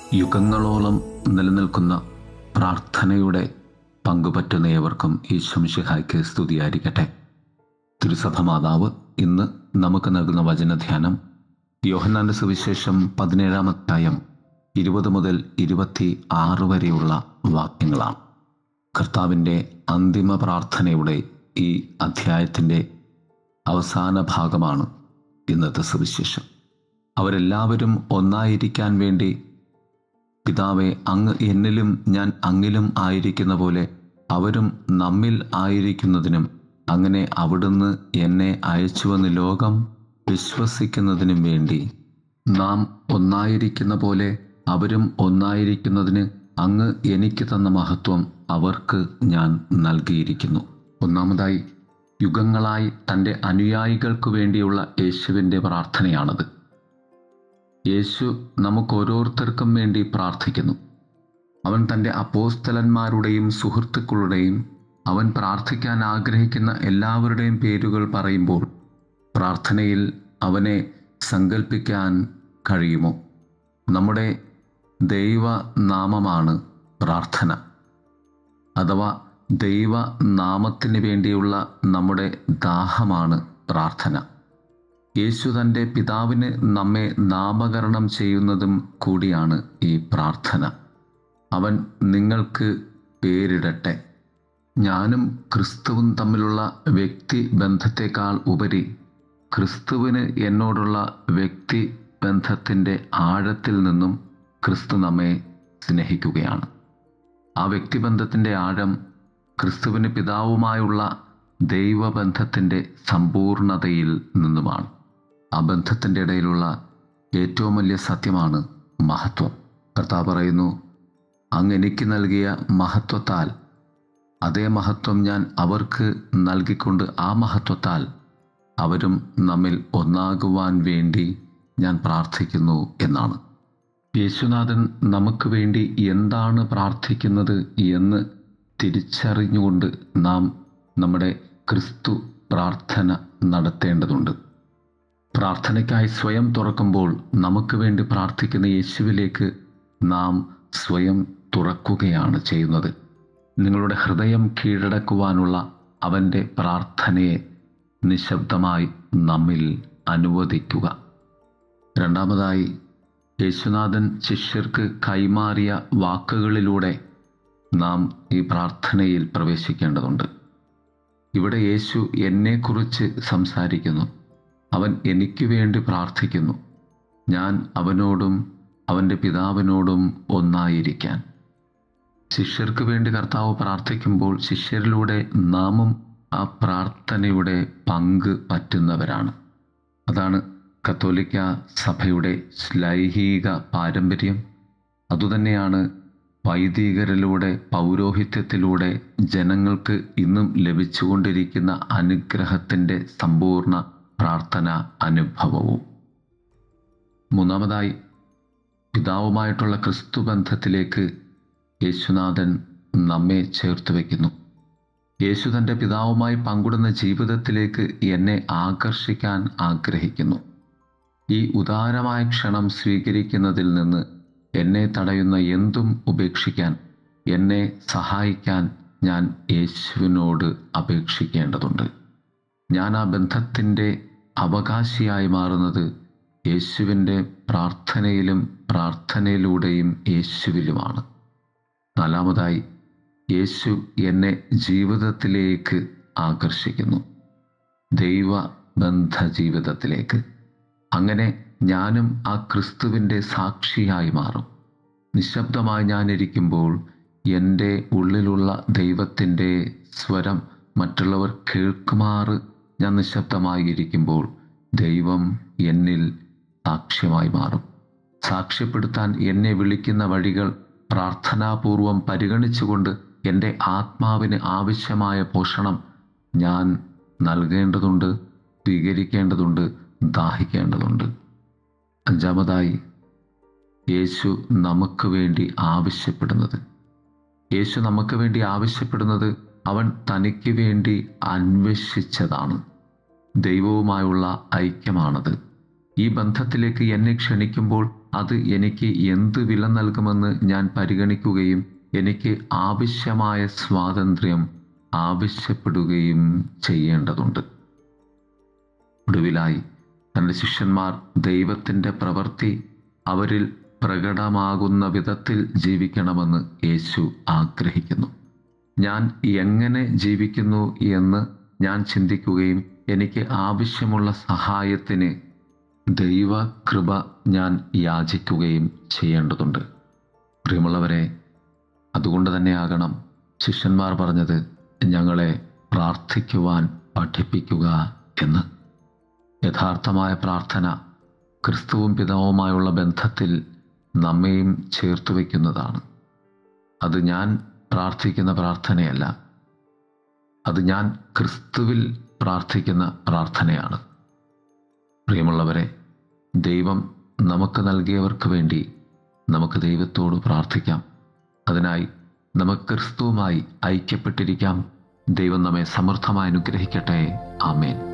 യുഗങ്ങളോളം നിലനിൽക്കുന്ന പ്രാർത്ഥനയുടെ പങ്കുപറ്റുന്ന ഏവർക്കും ഈശ്വംഷിഹായ്ക്ക് സ്തുതിയായിരിക്കട്ടെ തിരുസഭ മാതാവ് ഇന്ന് നമുക്ക് നൽകുന്ന വചനധ്യാനം യോഹന്നാന്റെ സുവിശേഷം പതിനേഴാം അധ്യായം ഇരുപത് മുതൽ ഇരുപത്തി ആറ് വരെയുള്ള വാക്യങ്ങളാണ് കർത്താവിൻ്റെ അന്തിമ പ്രാർത്ഥനയുടെ ഈ അധ്യായത്തിൻ്റെ അവസാന ഭാഗമാണ് ഇന്നത്തെ സുവിശേഷം അവരെല്ലാവരും ഒന്നായിരിക്കാൻ വേണ്ടി പിതാവെ അങ്ങ് എന്നിലും ഞാൻ അങ്ങിലും ആയിരിക്കുന്ന പോലെ അവരും നമ്മിൽ ആയിരിക്കുന്നതിനും അങ്ങനെ അവിടുന്ന് എന്നെ അയച്ചുവെന്ന് ലോകം വിശ്വസിക്കുന്നതിനും വേണ്ടി നാം ഒന്നായിരിക്കുന്ന പോലെ അവരും ഒന്നായിരിക്കുന്നതിന് അങ്ങ് എനിക്ക് തന്ന മഹത്വം അവർക്ക് ഞാൻ നൽകിയിരിക്കുന്നു ഒന്നാമതായി യുഗങ്ങളായി തൻ്റെ അനുയായികൾക്ക് വേണ്ടിയുള്ള യേശുവിൻ്റെ പ്രാർത്ഥനയാണത് യേശു നമുക്ക് ഓരോരുത്തർക്കും വേണ്ടി പ്രാർത്ഥിക്കുന്നു അവൻ തൻ്റെ അപ്പോസ്തലന്മാരുടെയും സുഹൃത്തുക്കളുടെയും അവൻ പ്രാർത്ഥിക്കാൻ ആഗ്രഹിക്കുന്ന എല്ലാവരുടെയും പേരുകൾ പറയുമ്പോൾ പ്രാർത്ഥനയിൽ അവനെ സങ്കല്പിക്കാൻ കഴിയുമോ നമ്മുടെ ദൈവനാമമാണ് പ്രാർത്ഥന അഥവാ ദൈവനാമത്തിന് വേണ്ടിയുള്ള നമ്മുടെ ദാഹമാണ് പ്രാർത്ഥന യേശു തൻ്റെ പിതാവിന് നമ്മെ നാമകരണം ചെയ്യുന്നതും കൂടിയാണ് ഈ പ്രാർത്ഥന അവൻ നിങ്ങൾക്ക് പേരിടട്ടെ ഞാനും ക്രിസ്തുവും തമ്മിലുള്ള വ്യക്തി ബന്ധത്തെക്കാൾ ഉപരി ക്രിസ്തുവിന് എന്നോടുള്ള വ്യക്തി ബന്ധത്തിൻ്റെ ആഴത്തിൽ നിന്നും ക്രിസ്തു നമ്മെ സ്നേഹിക്കുകയാണ് ആ വ്യക്തിബന്ധത്തിൻ്റെ ആഴം ക്രിസ്തുവിന് പിതാവുമായുള്ള ദൈവബന്ധത്തിൻ്റെ സമ്പൂർണതയിൽ നിന്നുമാണ് ആ ബന്ധത്തിൻ്റെ ഇടയിലുള്ള ഏറ്റവും വലിയ സത്യമാണ് മഹത്വം കർത്താവ് പറയുന്നു അങ്ങ് എനിക്ക് നൽകിയ മഹത്വത്താൽ അതേ മഹത്വം ഞാൻ അവർക്ക് നൽകിക്കൊണ്ട് ആ മഹത്വത്താൽ അവരും നമ്മിൽ ഒന്നാകുവാൻ വേണ്ടി ഞാൻ പ്രാർത്ഥിക്കുന്നു എന്നാണ് യേശുനാഥൻ നമുക്ക് വേണ്ടി എന്താണ് പ്രാർത്ഥിക്കുന്നത് എന്ന് തിരിച്ചറിഞ്ഞുകൊണ്ട് നാം നമ്മുടെ ക്രിസ്തു പ്രാർത്ഥന നടത്തേണ്ടതുണ്ട് പ്രാർത്ഥനയ്ക്കായി സ്വയം തുറക്കുമ്പോൾ നമുക്ക് വേണ്ടി പ്രാർത്ഥിക്കുന്ന യേശുവിലേക്ക് നാം സ്വയം തുറക്കുകയാണ് ചെയ്യുന്നത് നിങ്ങളുടെ ഹൃദയം കീഴടക്കുവാനുള്ള അവൻ്റെ പ്രാർത്ഥനയെ നിശബ്ദമായി നമ്മിൽ അനുവദിക്കുക രണ്ടാമതായി യേശുനാഥൻ ശിഷ്യർക്ക് കൈമാറിയ വാക്കുകളിലൂടെ നാം ഈ പ്രാർത്ഥനയിൽ പ്രവേശിക്കേണ്ടതുണ്ട് ഇവിടെ യേശു എന്നെക്കുറിച്ച് സംസാരിക്കുന്നു അവൻ എനിക്ക് വേണ്ടി പ്രാർത്ഥിക്കുന്നു ഞാൻ അവനോടും അവൻ്റെ പിതാവിനോടും ഒന്നായിരിക്കാൻ ശിഷ്യർക്ക് വേണ്ടി കർത്താവ് പ്രാർത്ഥിക്കുമ്പോൾ ശിഷ്യരിലൂടെ നാമും ആ പ്രാർത്ഥനയുടെ പങ്ക് പറ്റുന്നവരാണ് അതാണ് കത്തോലിക്ക സഭയുടെ ശ്ലൈഹിക പാരമ്പര്യം അതുതന്നെയാണ് വൈദികരിലൂടെ പൗരോഹിത്യത്തിലൂടെ ജനങ്ങൾക്ക് ഇന്നും ലഭിച്ചുകൊണ്ടിരിക്കുന്ന അനുഗ്രഹത്തിൻ്റെ സമ്പൂർണ്ണ പ്രാർത്ഥന അനുഭവവും മൂന്നാമതായി പിതാവുമായിട്ടുള്ള ക്രിസ്തു ബന്ധത്തിലേക്ക് യേശുനാഥൻ നമ്മെ ചേർത്ത് വയ്ക്കുന്നു യേശു തൻ്റെ പിതാവുമായി പങ്കിടുന്ന ജീവിതത്തിലേക്ക് എന്നെ ആകർഷിക്കാൻ ആഗ്രഹിക്കുന്നു ഈ ഉദാരമായ ക്ഷണം സ്വീകരിക്കുന്നതിൽ നിന്ന് എന്നെ തടയുന്ന എന്തും ഉപേക്ഷിക്കാൻ എന്നെ സഹായിക്കാൻ ഞാൻ യേശുവിനോട് അപേക്ഷിക്കേണ്ടതുണ്ട് ഞാൻ ആ ബന്ധത്തിൻ്റെ അവകാശിയായി മാറുന്നത് യേശുവിൻ്റെ പ്രാർത്ഥനയിലും പ്രാർത്ഥനയിലൂടെയും യേശുവിലുമാണ് നാലാമതായി യേശു എന്നെ ജീവിതത്തിലേക്ക് ആകർഷിക്കുന്നു ദൈവബന്ധ ജീവിതത്തിലേക്ക് അങ്ങനെ ഞാനും ആ ക്രിസ്തുവിൻ്റെ സാക്ഷിയായി മാറും നിശബ്ദമായി ഞാനിരിക്കുമ്പോൾ എൻ്റെ ഉള്ളിലുള്ള ദൈവത്തിൻ്റെ സ്വരം മറ്റുള്ളവർ കേൾക്കുമാറ് ഞാൻ നിശബ്ദമായി ഇരിക്കുമ്പോൾ ദൈവം എന്നിൽ സാക്ഷ്യമായി മാറും സാക്ഷ്യപ്പെടുത്താൻ എന്നെ വിളിക്കുന്ന വഴികൾ പ്രാർത്ഥനാപൂർവം പരിഗണിച്ചുകൊണ്ട് എൻ്റെ ആത്മാവിന് ആവശ്യമായ പോഷണം ഞാൻ നൽകേണ്ടതുണ്ട് സ്വീകരിക്കേണ്ടതുണ്ട് ദാഹിക്കേണ്ടതുണ്ട് അഞ്ചാമതായി യേശു നമുക്ക് വേണ്ടി ആവശ്യപ്പെടുന്നത് യേശു നമുക്ക് വേണ്ടി ആവശ്യപ്പെടുന്നത് അവൻ തനിക്ക് വേണ്ടി അന്വേഷിച്ചതാണ് ദൈവവുമായുള്ള ഐക്യമാണത് ഈ ബന്ധത്തിലേക്ക് എന്നെ ക്ഷണിക്കുമ്പോൾ അത് എനിക്ക് എന്ത് വില നൽകുമെന്ന് ഞാൻ പരിഗണിക്കുകയും എനിക്ക് ആവശ്യമായ സ്വാതന്ത്ര്യം ആവശ്യപ്പെടുകയും ചെയ്യേണ്ടതുണ്ട് ഒടുവിലായി തൻ്റെ ശിഷ്യന്മാർ ദൈവത്തിൻ്റെ പ്രവൃത്തി അവരിൽ പ്രകടമാകുന്ന വിധത്തിൽ ജീവിക്കണമെന്ന് യേശു ആഗ്രഹിക്കുന്നു ഞാൻ എങ്ങനെ ജീവിക്കുന്നു എന്ന് ഞാൻ ചിന്തിക്കുകയും എനിക്ക് ആവശ്യമുള്ള സഹായത്തിന് ദൈവകൃപ ഞാൻ യാചിക്കുകയും ചെയ്യേണ്ടതുണ്ട് പ്രിയമുള്ളവരെ അതുകൊണ്ട് തന്നെയാകണം ശിഷ്യന്മാർ പറഞ്ഞത് ഞങ്ങളെ പ്രാർത്ഥിക്കുവാൻ പഠിപ്പിക്കുക എന്ന് യഥാർത്ഥമായ പ്രാർത്ഥന ക്രിസ്തുവും പിതാവുമായുള്ള ബന്ധത്തിൽ നമ്മെയും ചേർത്ത് വയ്ക്കുന്നതാണ് അത് ഞാൻ പ്രാർത്ഥിക്കുന്ന പ്രാർത്ഥനയല്ല അത് ഞാൻ ക്രിസ്തുവിൽ പ്രാർത്ഥിക്കുന്ന പ്രാർത്ഥനയാണ് പ്രിയമുള്ളവരെ ദൈവം നമുക്ക് നൽകിയവർക്ക് വേണ്ടി നമുക്ക് ദൈവത്തോട് പ്രാർത്ഥിക്കാം അതിനായി നമുക്ക് ക്രിസ്തുവുമായി ഐക്യപ്പെട്ടിരിക്കാം ദൈവം നമ്മെ സമൃദ്ധമായി അനുഗ്രഹിക്കട്ടെ ആമേൻ